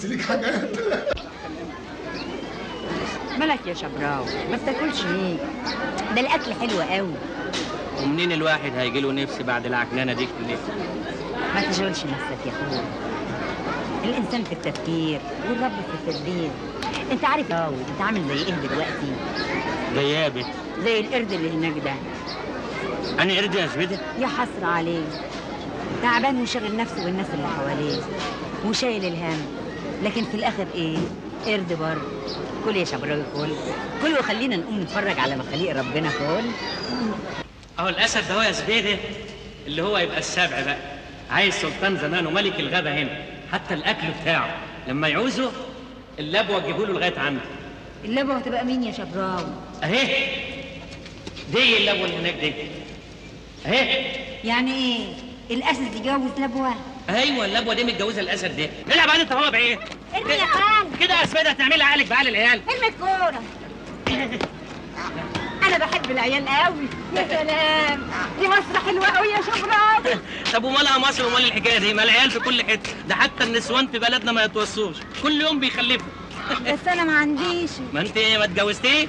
بس ليك حاجات مالك يا شبراوي ما بتاكلش ليه ده الاكل حلو قوي ومنين الواحد هيجي له نفس بعد العكنانه دي كلها ما تشغلش نفسك يا اخويا الانسان في التفكير والرب في التدبير انت عارف قوي انت عامل زي ايه دلوقتي جيابه زي القرد اللي هناك ده انا قرد يا زبيده يا حسرة عليه تعبان وشاغل نفسه بالناس اللي حواليه وشايل الهم لكن في الاخر ايه قرد برضه كل يا شبراوي كل كل وخلينا نقوم نتفرج على مخاليق ربنا كل اهو الاسد ده هو يا زبيده اللي هو يبقى السبع بقى عايز سلطان زمان وملك الغابه هنا حتى الاكل بتاعه لما يعوزه اللبوه تجيبه له لغايه عنده اللبوة هتبقى مين يا شبراوي اهي دي اللبوه اللي هناك دي اهي يعني ايه الاسد يجوز لبوة ايوه اللبوه دي متجوزه الاسد ده العب على انت هو بعيد ارمي يا خال كده يا زبيده هتعملي عقلك بعقل العيال ارمي الكورة انا بحب العيال قوي يا سلام دي مصر حلوة قوي يا شبراوي طب ومالها مصر ومال الحكايه دي ما العيال في كل حته ده حتى النسوان في بلدنا ما يتوصوش كل يوم بيخلفوا بس انا ما عنديش ما انت ما اتجوزتيش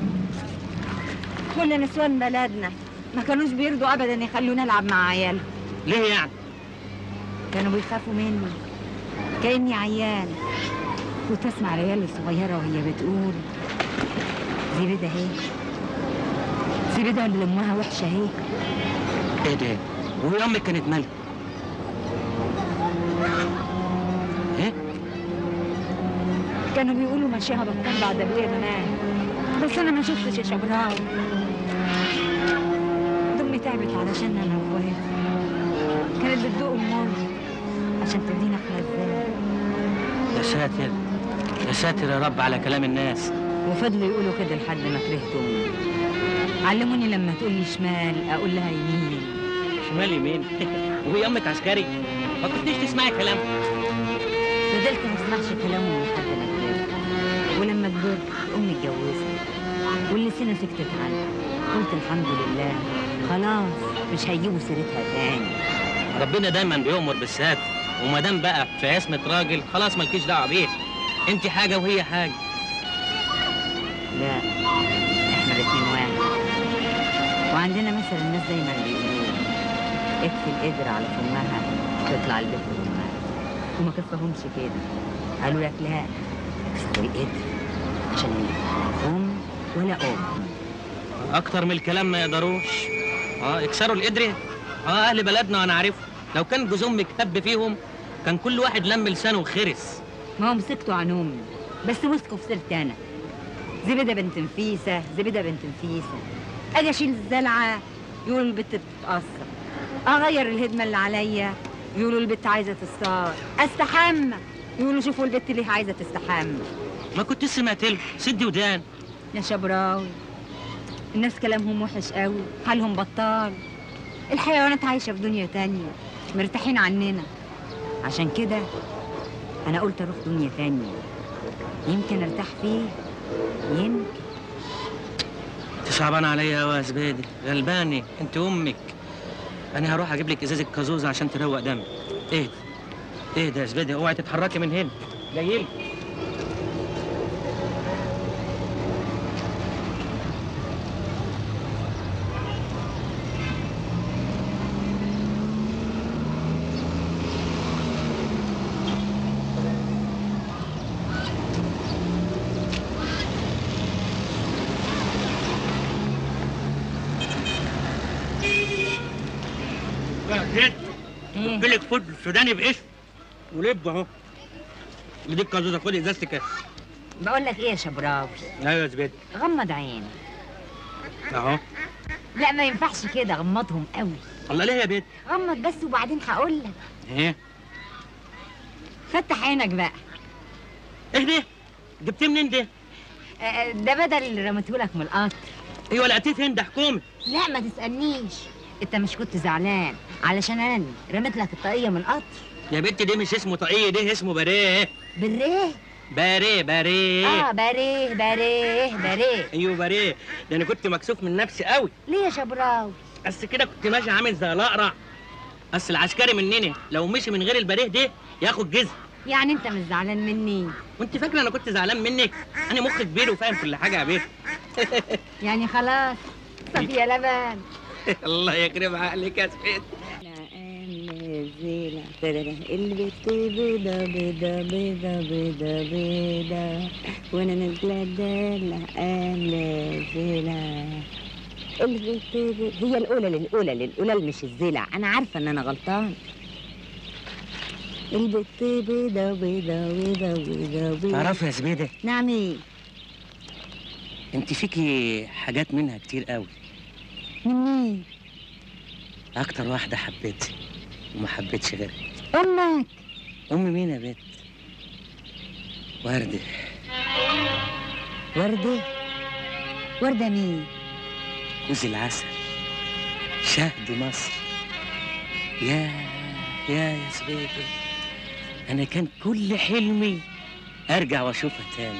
كل نسوان بلدنا ما كانوش بيرضوا ابدا يخلونا نلعب مع عيال ليه يعني كانوا بيخافوا مني كاني عيان كنت اسمع العيال الصغيره وهي بتقول زبيده اهي زبيده اللي امها وحشه اهي ايه ده وهي امك كانت مالها ايه كانوا بيقولوا مشيها بطال بعد ابويا زمان بس انا ما شفتش يا شبراوي امي تعبت علشان انا واخواتي كانت بتدوق المر عشان تدينا احنا ازاي يا ساتر يا ساتر يا رب على كلام الناس وفضلوا يقولوا كده لحد ما كرهتهم علموني لما تقول لي شمال اقول لها يمين شمال يمين وهي امك عسكري ما كنتيش تسمعي كلام فضلت ما اسمعش كلامهم لحد ما كبرت ولما كبرت امي اتجوزت واللسانه سكتت عنها قلت الحمد لله خلاص مش هيجيبوا سيرتها تاني ربنا دايما بيؤمر بالسات وما دام بقى في عصمه راجل خلاص مالكيش دعوه بيه انت حاجه وهي حاجه لا احنا الاتنين واحد وعندنا مثل الناس دايما بيقولوا اكفي القدر على فمها تطلع البيت بأمها وما كفهمش كده قالوا لك لا اكسر القدر عشان لا ام ولا ام اكتر من الكلام ما يقدروش اه يكسروا القدر اه اهل بلدنا وانا عارفه لو كان جوز امك هب فيهم كان كل واحد لم لسانه وخرس ما هم سكتوا عن امي بس مسكوا في سيرتي انا زبده بنت نفيسه زبده بنت نفيسه اجي اشيل الزلعه يقولوا البت بتتاثر اغير الهدمه اللي عليا يقولوا البت عايزه تصار استحمى يقولوا شوفوا البت ليه عايزه تستحمى ما كنت سمعت له سدي ودان يا شبراوي الناس كلامهم وحش قوي حالهم بطال الحيوانات عايشه في دنيا تانية مرتاحين عننا عشان كده انا قلت اروح دنيا تانية يمكن ارتاح فيه يمكن انت صعبان عليا قوي يا زبادي غلباني انت امك انا هروح اجيب لك ازازه كازوزه عشان تروق دمي ايه ايه ده يا زبادي اوعي تتحركي من هنا جايلك جد ايه لك فود سوداني بقشر ولب اهو دي الكازوزه خدي ازازتك كده بقول لك ايه يا شبراوي ايوه يا زبادي غمض عينك اهو لا ما ينفعش كده غمضهم قوي الله ليه يا بيت غمض بس وبعدين هقول لك ايه فتح عينك بقى ايه ده جبتيه منين ده آه، ده بدل اللي رميتهولك من القطر ايوه لقيتيه فين ده حكومي لا ما تسألنيش انت مش كنت زعلان علشان انا رميت لك الطاقية من القطر يا بنت دي مش اسمه طاقية ده اسمه باريه بالريه باريه باريه اه باريه باريه باريه ايوه باريه ده انا كنت مكسوف من نفسي قوي ليه يا شبراوي بس كده كنت ماشي عامل زي الاقرع بس العسكري مننا لو مشي من غير الباريه ده ياخد جزء يعني انت مش زعلان مني وانت فاكره انا كنت زعلان منك انا مخ كبير وفاهم كل حاجه يا بيه يعني خلاص صفية لبن الله يكرم عقلك يا سيد البت بيضة بيضة بيضة بيضة بيضة وانا نازلة الدلة نازلة البت بيضة هي الأولى للأولى للأولى مش الزلع أنا عارفة إن أنا غلطان البت بيضة بيضة بيضة بيضة بيضة تعرفي يا زبيده نعم إيه؟ انت فيكي حاجات منها كتير قوي من مين؟ اكتر واحده حبيتها وما حبيتش غيرك أمك امي مين يا بنت ورده وردة وردة مين؟ كوز العسل شهد مصر يا يا يا زبيده انا كان كل حلمي ارجع واشوفها تاني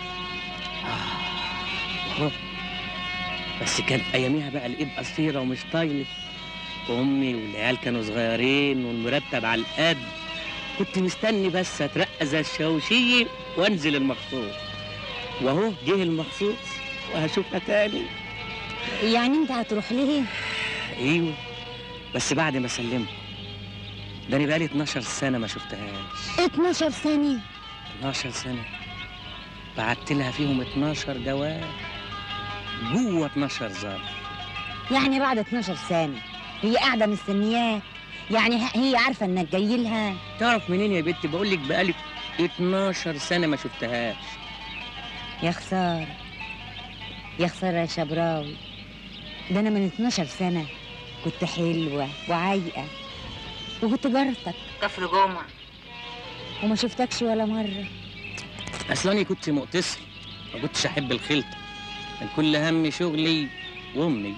آه، أهو. بس كانت اياميها بقى الايد قصيره ومش طايله وامي والعيال كانوا صغيرين والمرتب على القد كنت مستني بس اترقى زي الشاوشيه وانزل المخصوص واهو جه المخصوص وهشوفها تاني يعني أنت هتروح ليه؟ ايوه بس بعد ما سلمت ده انا بقالي 12 سنه ما شفتهاش 12 سنة 12 سنه بعت لها فيهم 12 جواب جوه 12 ظرف يعني بعد 12 سنة هي قاعدة مستنياك يعني ه- هي عارفة انك جاي لها تعرف منين يا بنتي بقول لك بقالي 12 سنه ما شفتهاش يا خسارة يا خسارة يا شبراوي ده انا من 12 سنة كنت حلوة وعايقة وكنت جارتك كفر جمعة وما شفتكش ولا مرة اصلاني كنت مقتصر ما كنتش احب الخلطه كان كل همي شغلي وامي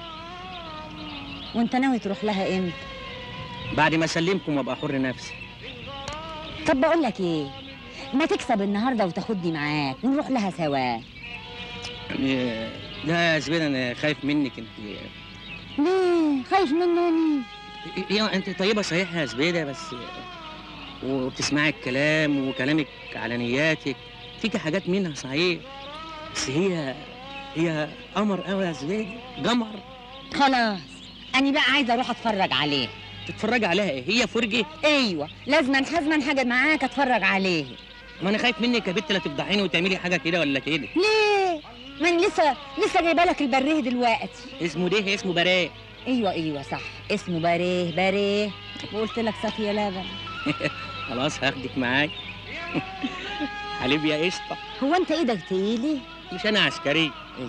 وانت ناوي تروح لها امتى بعد ما اسلمكم وابقى حر نفسي طب بقول لك ايه ما تكسب النهارده وتاخدني معاك ونروح لها سوا يعني لا يا زبيده انا خايف منك انت ليه خايف مني يا انت طيبه صحيح يا زبيده بس وبتسمعي الكلام وكلامك على نياتك فيك حاجات منها صحيح بس هي هي قمر قوي يا زبيده قمر خلاص انا بقى عايزه اروح اتفرج عليه تتفرجي عليها ايه هي فرجه ايوه لازم حزما حاجه معاك اتفرج عليه ما انا خايف منك يا بنت لا تفضحيني وتعملي حاجه كده ولا كده ليه ما انا لسه لسه جايبه لك البريه دلوقتي اسمه ده اسمه براء ايوه ايوه صح اسمه بريه بريه وقلت لك صافيه لبن خلاص هاخدك معايا حليب يا قشطه هو انت ايدك تقيلي مش انا عسكري ايوه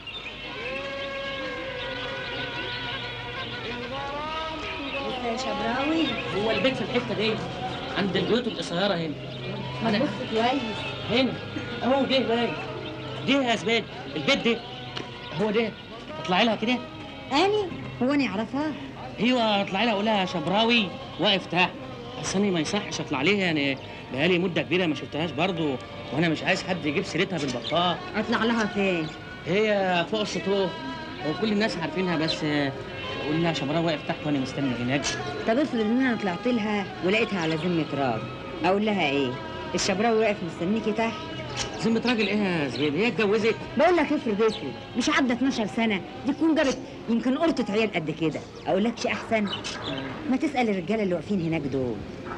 لسه يا شبراوي هو البيت في الحته دي عند البيوت القصيره هنا ما تبص كويس هنا اهو ده باين ده يا زبيد البيت ده هو ده اطلعي لها كده اني هو انا اعرفها ايوه اطلعي لها اقول لها شبراوي واقف تحت اصل أنا ما يصحش اطلع ليها يعني بقالي مده كبيره ما شفتهاش برضه وانا مش عايز حد يجيب سيرتها بالبطال اطلع لها فين هي فوق السطوح وكل الناس عارفينها بس آه، قول لها شبراوي واقف تحت وانا مستني هناك طب افرض ان انا طلعت لها ولقيتها على ذمه راجل اقول لها ايه الشبراوي واقف مستنيكي تحت ذمة راجل ايه يا زبيد هي اتجوزت بقول لك افرض افرض مش عدى 12 سنه دي تكون جابت يمكن قرطه عيال قد كده اقول لكش احسن ما تسال الرجاله اللي واقفين هناك دول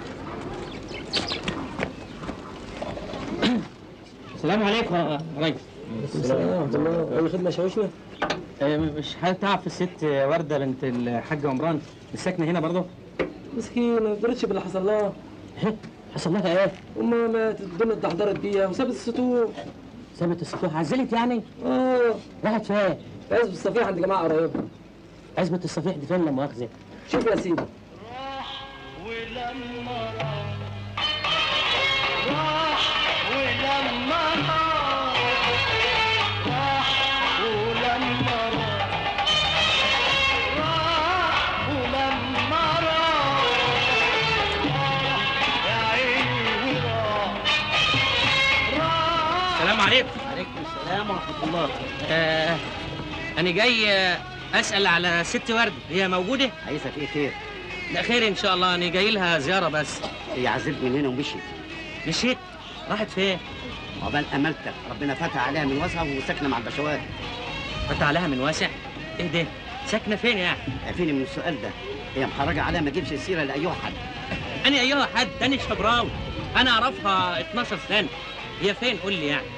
السلام عليكم يا ريس السلام ورحمة الله أي خدمة شاوشنا؟ آه، مش حضرتك تعرف الست ورده بنت الحاجه عمران مش ساكنه هنا برضه مسكينة ما قدرتش باللي حصل لها حصل لها ايه؟ أمها ماتت الدنيا اتدحضرت بيها وسابت السطوح سابت السطوح عزلت يعني آه راحت فين؟ عزب الصفيح عند جماعة قرايبها عزبة الصفيح دي فين لا مؤاخذة؟ شوف يا سيدي السلام عليكم عليكم السلام ورحمة الله آه أنا جاي آه، أسأل على ست وردة هي موجودة؟ عايزة في إيه خير؟ لا خير إن شاء الله أنا جاي لها زيارة بس هي عزلت من هنا ومشيت مشيت راحت فين عقبال امالتك ربنا فتح عليها من وسعه وساكنه مع البشوات فتح عليها من واسع ايه ده ساكنه فين يعني عارفيني من السؤال ده هي محرجه عليها ما تجيبش السيره لاي حد انا ايها حد انا شبراوي انا اعرفها 12 سنه هي فين قول لي يعني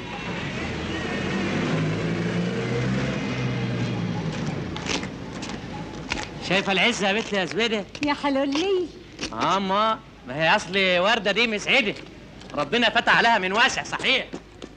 شايفه العزه يا بنت يا زبيده يا حلولي اما ما هي اصلي ورده دي مسعده ربنا فتح عليها من واسع صحيح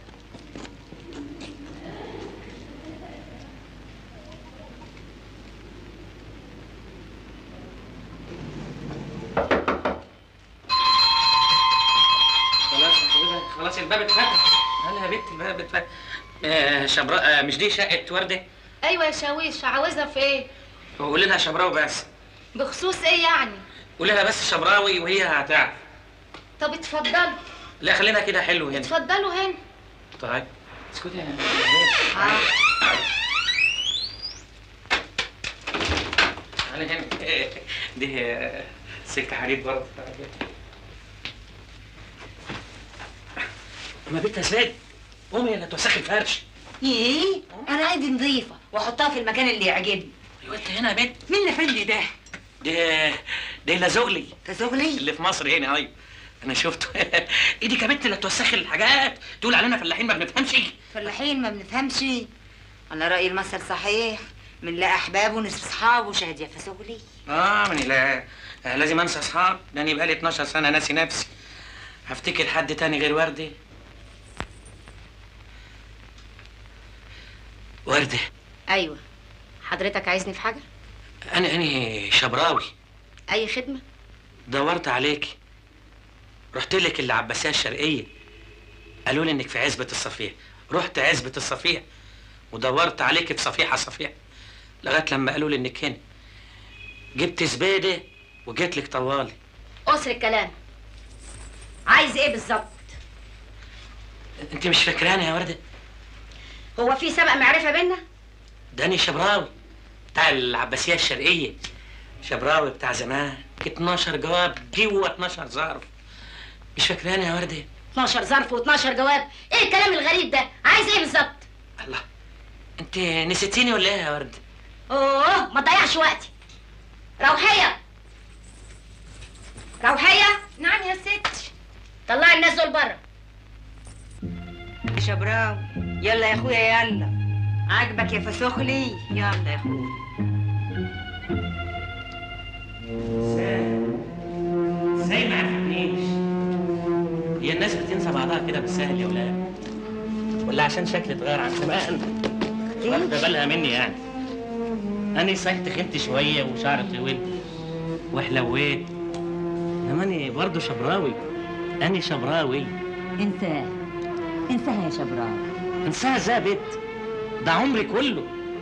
خلاص خلاص الباب اتفتح هلا يا بنت الباب اتفتح آه شبراء آه مش دي شقه ورده ايوه يا شاويش عاوزها في ايه قولي لها شبراوي بس بخصوص ايه يعني قولي لها بس شبراوي وهي هتعرف طب اتفضلوا لا خلينا كده حلو هنا اتفضلوا هنا طيب اسكتي يا آه. انا هنا دي سكة حديد برضه ما بنت اسود قومي لا توسخي الفرش ايه انا ايدي نظيفه واحطها في المكان اللي يعجبني ايوه انت هنا يا بنت مين اللي فندي ده دي دي لازوغلي تزغلي اللي في مصر هنا ايوه انا شفته ايدك يا بنت لا توسخي الحاجات تقول علينا فلاحين ما بنفهمش فلاحين ما بنفهمش على رأي المثل صحيح من لا احباب ونصف اصحاب وشهد يا فسغلي اه من لا آه، لازم انسى اصحاب ده انا بقالي 12 سنه ناسي نفسي هفتكر حد تاني غير وردي وردة ايوه حضرتك عايزني في حاجه انا انا شبراوي اي خدمه دورت عليك رحت لك العباسيه الشرقيه قالوا لي انك في عزبه الصفيح رحت عزبه الصفيح ودورت عليك في صفيحه صفيح لغايه لما قالوا لي انك هنا جبت زبيده وجيت لك طوالي قصر الكلام عايز ايه بالظبط انت مش فاكراني يا ورده هو في سبق معرفه بينا داني شبراوي بتاع العباسية الشرقية شبراوي بتاع زمان 12 جواب جوه 12 ظرف مش فاكراني يا وردة 12 ظرف و12 جواب ايه الكلام الغريب ده عايز ايه بالظبط الله انت نسيتيني ولا ايه يا وردة اوه ما تضيعش وقتي روحيه روحيه نعم يا ست طلعي الناس دول بره شبراوي يلا يا اخويا يلا عاجبك يا فسخلي يلا يا اخويا ازاي ما عرفتنيش هي الناس بتنسى بعضها كده بالسهل يا ولاد ولا عشان شكلي اتغير عن زمان واخده بالها مني يعني انا صحيح تخنت شويه وشعري طويل وحلويت انما انا برضه شبراوي انا شبراوي انساه انساها يا شبراوي انساها ازاي يا بت ده عمري كله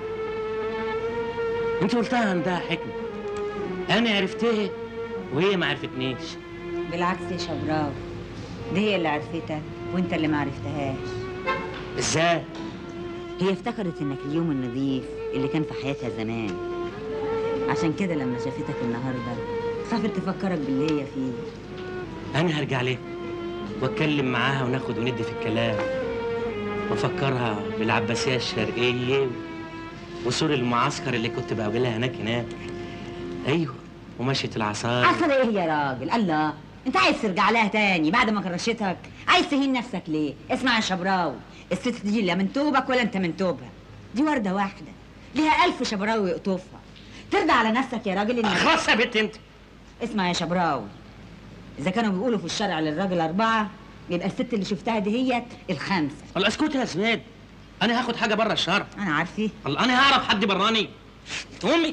انت قلتها عندها حكمه انا عرفتها وهي ما عرفتنيش بالعكس يا شبراوي دي هي اللي عرفتك وانت اللي ما عرفتهاش ازاي هي افتكرت انك اليوم النظيف اللي كان في حياتها زمان عشان كده لما شافتك النهارده خافت تفكرك باللي هي فيه انا هرجع ليه واتكلم معاها وناخد وندي في الكلام وافكرها بالعباسيه الشرقيه وسور المعسكر اللي كنت بقابلها هناك هناك ايوه ومشية العصاية حصل ايه يا راجل الله انت عايز ترجع لها تاني بعد ما كرشتك عايز تهين نفسك ليه اسمع يا شبراوي الست دي لا من توبك ولا انت من توبها دي ورده واحده ليها الف شبراوي يقطفها ترضى على نفسك يا راجل انك خلاص يا بنت انت اسمع يا شبراوي اذا كانوا بيقولوا في الشرع للراجل اربعه يبقى الست اللي شفتها دهيت الخمسه الله اسكت يا زباد انا هاخد حاجه بره الشرع انا عارفه الله انا هعرف حد براني امي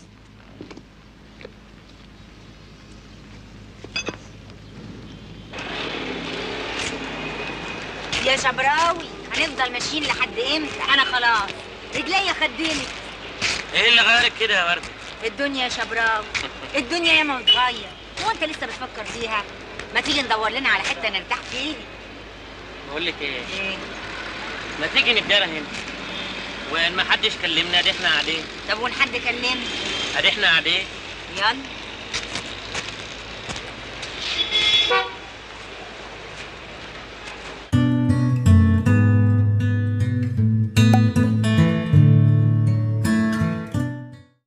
يا شبراوي هنفضل ماشيين لحد امتى انا خلاص رجليا خديني ايه اللي غيرك كده يا ورده الدنيا يا شبراوي الدنيا ياما متغير هو انت لسه بتفكر فيها ما تيجي ندور لنا على حته نرتاح فيها بقول لك ايه ايه ما تيجي نبدأ هنا وان ما حدش كلمنا ادي احنا قاعدين طب وان حد كلمني ادي احنا قاعدين يلا